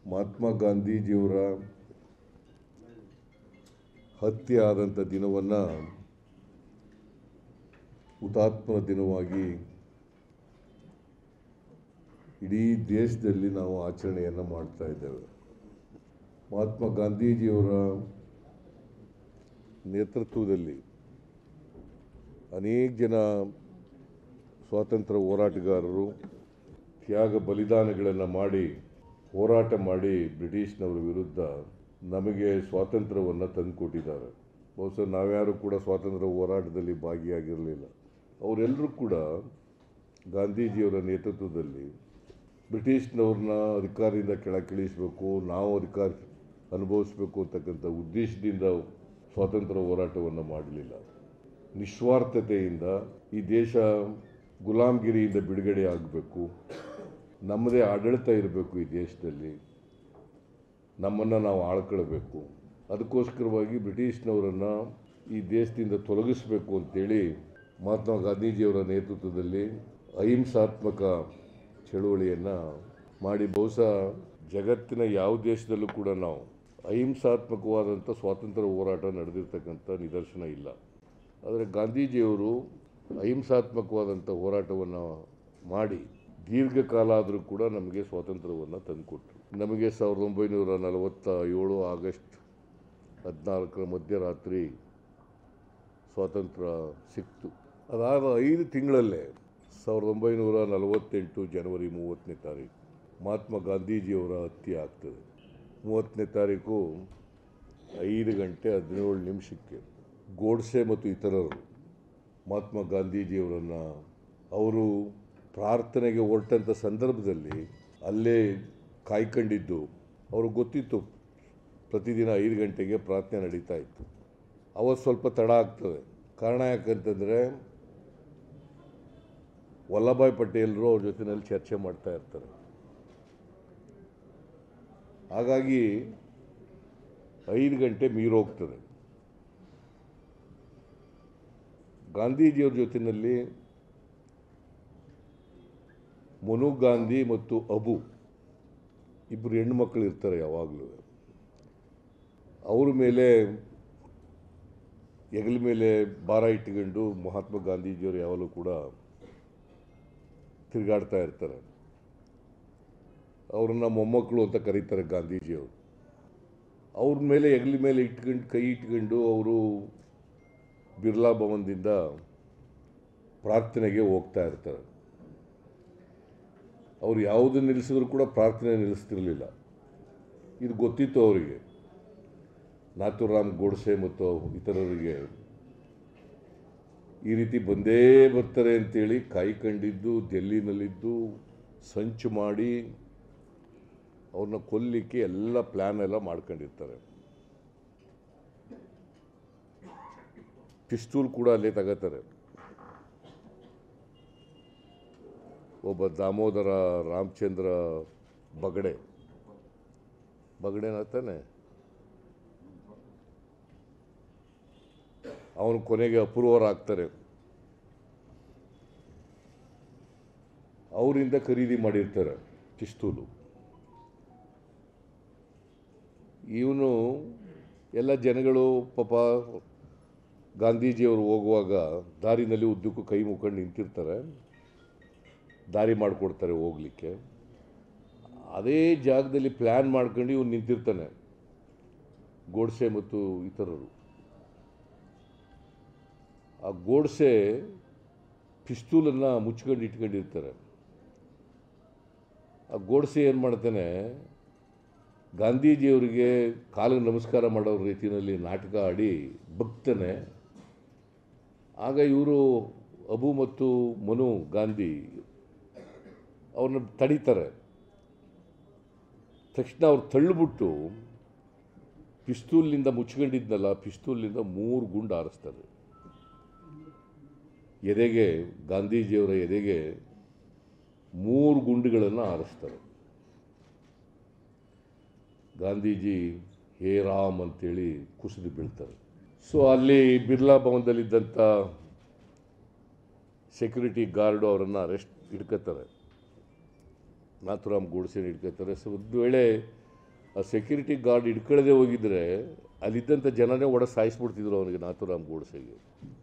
ಮಹಾತ್ಮ ಗಾಂಧೀಜಿಯವರ ಹತ್ಯೆ ಆದಂಥ ದಿನವನ್ನು ಹುತಾತ್ಮನ ದಿನವಾಗಿ ಇಡೀ ದೇಶದಲ್ಲಿ ನಾವು ಆಚರಣೆಯನ್ನು ಮಾಡ್ತಾ ಇದ್ದೇವೆ ಮಹಾತ್ಮ ಗಾಂಧೀಜಿಯವರ ನೇತೃತ್ವದಲ್ಲಿ ಅನೇಕ ಜನ ಸ್ವಾತಂತ್ರ್ಯ ಹೋರಾಟಗಾರರು ತ್ಯಾಗ ಬಲಿದಾನಗಳನ್ನು ಮಾಡಿ ಹೋರಾಟ ಮಾಡಿ ಬ್ರಿಟಿಷ್ನವರ ವಿರುದ್ಧ ನಮಗೆ ಸ್ವಾತಂತ್ರ್ಯವನ್ನು ತಂದುಕೊಟ್ಟಿದ್ದಾರೆ ಬಹುಶಃ ನಾವ್ಯಾರು ಕೂಡ ಸ್ವಾತಂತ್ರ್ಯ ಹೋರಾಟದಲ್ಲಿ ಭಾಗಿಯಾಗಿರಲಿಲ್ಲ ಅವರೆಲ್ಲರೂ ಕೂಡ ಗಾಂಧೀಜಿಯವರ ನೇತೃತ್ವದಲ್ಲಿ ಬ್ರಿಟಿಷ್ನವ್ರನ್ನ ಅಧಿಕಾರದಿಂದ ಕೆಳಗಿಳಿಸಬೇಕು ನಾವು ಅಧಿಕಾರ ಅನುಭವಿಸಬೇಕು ಅಂತಕ್ಕಂಥ ಉದ್ದೇಶದಿಂದ ಸ್ವಾತಂತ್ರ್ಯ ಹೋರಾಟವನ್ನು ಮಾಡಲಿಲ್ಲ ನಿಸ್ವಾರ್ಥತೆಯಿಂದ ಈ ದೇಶ ಗುಲಾಮ್ಗಿರಿಯಿಂದ ಬಿಡುಗಡೆ ಆಗಬೇಕು ನಮ್ಮದೇ ಆಡಳಿತ ಇರಬೇಕು ಈ ದೇಶದಲ್ಲಿ ನಮ್ಮನ್ನು ನಾವು ಆಳ್ಕೊಳ್ಬೇಕು ಅದಕ್ಕೋಸ್ಕರವಾಗಿ ಬ್ರಿಟಿಷ್ನವರನ್ನು ಈ ದೇಶದಿಂದ ತೊಲಗಿಸಬೇಕು ಅಂತೇಳಿ ಮಹಾತ್ಮ ಗಾಂಧೀಜಿಯವರ ನೇತೃತ್ವದಲ್ಲಿ ಅಹಿಂಸಾತ್ಮಕ ಚಳುವಳಿಯನ್ನು ಮಾಡಿ ಬಹುಶಃ ಜಗತ್ತಿನ ಯಾವ ದೇಶದಲ್ಲೂ ಕೂಡ ನಾವು ಅಹಿಂಸಾತ್ಮಕವಾದಂಥ ಸ್ವಾತಂತ್ರ್ಯ ಹೋರಾಟ ನಡೆದಿರ್ತಕ್ಕಂಥ ನಿದರ್ಶನ ಇಲ್ಲ ಆದರೆ ಗಾಂಧೀಜಿಯವರು ಅಹಿಂಸಾತ್ಮಕವಾದಂಥ ಹೋರಾಟವನ್ನು ಮಾಡಿ ದೀರ್ಘಕಾಲ ಆದರೂ ಕೂಡ ನಮಗೆ ಸ್ವಾತಂತ್ರ್ಯವನ್ನು ತಂದುಕೊಟ್ರು ನಮಗೆ ಸಾವಿರದ ಒಂಬೈನೂರ ನಲವತ್ತ ಏಳು ಆಗಸ್ಟ್ ಹದಿನಾಲ್ಕರ ಮಧ್ಯರಾತ್ರಿ ಸ್ವಾತಂತ್ರ್ಯ ಸಿಕ್ತು ಅದಾದ ಐದು ತಿಂಗಳಲ್ಲೇ ಸಾವಿರದ ಒಂಬೈನೂರ ನಲವತ್ತೆಂಟು ಜನವರಿ ಮೂವತ್ತನೇ ತಾರೀಕು ಮಹಾತ್ಮ ಗಾಂಧೀಜಿಯವರ ಹತ್ಯೆ ಆಗ್ತದೆ ಮೂವತ್ತನೇ ತಾರೀಕು ಐದು ಗಂಟೆ ಹದಿನೇಳು ನಿಮಿಷಕ್ಕೆ ಗೋಡ್ಸೆ ಮತ್ತು ಇತರರು ಮಹಾತ್ಮ ಗಾಂಧೀಜಿಯವರನ್ನು ಅವರು ಪ್ರಾರ್ಥನೆಗೆ ಹೊರಟಂಥ ಸಂದರ್ಭದಲ್ಲಿ ಅಲ್ಲೇ ಕಾಯ್ಕೊಂಡಿದ್ದು ಅವ್ರಿಗೆ ಗೊತ್ತಿತ್ತು ಪ್ರತಿದಿನ ಐದು ಗಂಟೆಗೆ ಪ್ರಾರ್ಥನೆ ನಡೀತಾ ಇತ್ತು ಅವತ್ತು ಸ್ವಲ್ಪ ತಡ ಆಗ್ತದೆ ಕಾರಣ ಯಾಕಂತಂದರೆ ವಲ್ಲಭಾಯ್ ಪಟೇಲರು ಅವ್ರ ಜೊತೆಯಲ್ಲಿ ಚರ್ಚೆ ಮಾಡ್ತಾ ಇರ್ತಾರೆ ಹಾಗಾಗಿ ಐದು ಗಂಟೆ ಮೀರೋಗ್ತದೆ ಗಾಂಧೀಜಿಯವ್ರ ಜೊತೆಯಲ್ಲಿ ಮನು ಗಾಂಧಿ ಮತ್ತು ಅಬು ಇಬ್ಬರು ಹೆಣ್ಣುಮಕ್ಕಳು ಇರ್ತಾರೆ ಯಾವಾಗಲೂ ಅವ್ರ ಮೇಲೆ ಹೆಗಲ ಮೇಲೆ ಭಾರ ಇಟ್ಕೊಂಡು ಮಹಾತ್ಮ ಗಾಂಧೀಜಿಯವರು ಯಾವಾಗಲೂ ಕೂಡ ತಿರುಗಾಡ್ತಾ ಇರ್ತಾರೆ ಅವ್ರನ್ನ ಮೊಮ್ಮಕ್ಕಳು ಅಂತ ಕರೀತಾರೆ ಗಾಂಧೀಜಿಯವರು ಅವ್ರ ಮೇಲೆ ಹೆಗಲ ಮೇಲೆ ಇಟ್ಕೊಂಡು ಕೈ ಇಟ್ಕೊಂಡು ಅವರು ಬಿರ್ಲಾ ಭವನದಿಂದ ಪ್ರಾರ್ಥನೆಗೆ ಹೋಗ್ತಾ ಇರ್ತಾರೆ ಅವ್ರು ಯಾವುದು ನಿಲ್ಲಿಸಿದ್ರು ಕೂಡ ಪ್ರಾರ್ಥನೆ ನಿಲ್ಲಿಸ್ತಿರಲಿಲ್ಲ ಇದು ಗೊತ್ತಿತ್ತು ಅವರಿಗೆ ನಾಥುರಾಮ್ ಗೋಡ್ಸೆ ಮತ್ತು ಇತರರಿಗೆ ಈ ರೀತಿ ಬಂದೇ ಬರ್ತಾರೆ ಅಂತೇಳಿ ಕಾಯ್ಕೊಂಡಿದ್ದು ಡೆಲ್ಲಿನಲ್ಲಿದ್ದು ಸಂಚು ಮಾಡಿ ಅವ್ರನ್ನ ಕೊಲ್ಲಿಕ್ಕೆ ಎಲ್ಲ ಪ್ಲ್ಯಾನ್ ಎಲ್ಲ ಮಾಡ್ಕೊಂಡಿರ್ತಾರೆ ಪಿಸ್ತೂಲ್ ಕೂಡ ಅಲ್ಲೇ ತಗೋತಾರೆ ಒಬ್ಬ ದಾಮೋದರ ರಾಮಚಂದ್ರ ಬಗಡೆ ಬಗಡೆನ ತಾನೆ ಅವನು ಕೊನೆಗೆ ಅಪೂರ್ವರಾಗ್ತಾರೆ ಅವರಿಂದ ಖರೀದಿ ಮಾಡಿರ್ತಾರೆ ಪಿಸ್ತೂಲು ಇವನು ಎಲ್ಲ ಜನಗಳು ಪಾಪ ಗಾಂಧೀಜಿಯವರು ಹೋಗುವಾಗ ದಾರಿನಲ್ಲಿ ಉದ್ದಕ್ಕೂ ಕೈ ಮುಖಂಡು ನಿಂತಿರ್ತಾರೆ ದಾರಿ ಮಾಡಿಕೊಡ್ತಾರೆ ಹೋಗಲಿಕ್ಕೆ ಅದೇ ಜಾಗದಲ್ಲಿ ಪ್ಲ್ಯಾನ್ ಮಾಡ್ಕೊಂಡು ಇವನು ನಿಂತಿರ್ತಾನೆ ಗೋಡ್ಸೆ ಮತ್ತು ಇತರರು ಆ ಗೋಡ್ಸೆ ಪಿಸ್ತೂಲನ್ನು ಮುಚ್ಕೊಂಡು ಇಟ್ಕೊಂಡಿರ್ತಾರೆ ಆ ಗೋಡ್ಸೆ ಏನು ಮಾಡ್ತಾನೆ ಗಾಂಧೀಜಿಯವರಿಗೆ ಕಾಲಿಗೆ ನಮಸ್ಕಾರ ಮಾಡೋ ರೀತಿಯಲ್ಲಿ ನಾಟಕ ಆಡಿ ಬಗ್ತಾನೆ ಆಗ ಇವರು ಅಬು ಮತ್ತು ಮನು ಗಾಂಧಿ ಅವ್ರನ್ನ ತಡೀತಾರೆ ತಕ್ಷಣ ಅವ್ರು ತಳ್ಳಿಬಿಟ್ಟು ಪಿಸ್ತೂಲ್ನಿಂದ ಮುಚ್ಕೊಂಡಿದ್ನಲ್ಲ ಪಿಸ್ತೂಲ್ನಿಂದ ಮೂರು ಗುಂಡು ಹಾರಿಸ್ತಾರೆ ಎದೆಗೆ ಗಾಂಧೀಜಿಯವರ ಎದೆಗೆ ಮೂರು ಗುಂಡುಗಳನ್ನು ಹಾರಿಸ್ತಾರೆ ಗಾಂಧೀಜಿ ಹೇ ರಾಮ್ ಅಂತೇಳಿ ಕುಸಿದು ಬೀಳ್ತಾರೆ ಸೊ ಅಲ್ಲಿ ಬಿರ್ಲಾ ಭವನದಲ್ಲಿದ್ದಂಥ ಸೆಕ್ಯೂರಿಟಿ ಗಾರ್ಡು ಅವರನ್ನು ಅರೆಸ್ಟ್ ಹಿಡ್ಕೋತಾರೆ ನಾಥುರಾಮ್ ಗೋಡ್ಸೆನ ಹಿಡ್ಕೋತಾರೆ ಸೊ ಒಂದು ವೇಳೆ ಆ ಸೆಕ್ಯೂರಿಟಿ ಗಾರ್ಡ್ ಹಿಡ್ಕೊಳ್ಳದೆ ಹೋಗಿದ್ರೆ ಅಲ್ಲಿದ್ದಂಥ ಜನನೇ ಒಡ ಸಾಯಿಸ್ಬಿಡ್ತಿದ್ರು ಅವನಿಗೆ ನಾಥುರಾಮ್ ಗೋಡ್ಸೆಗೆ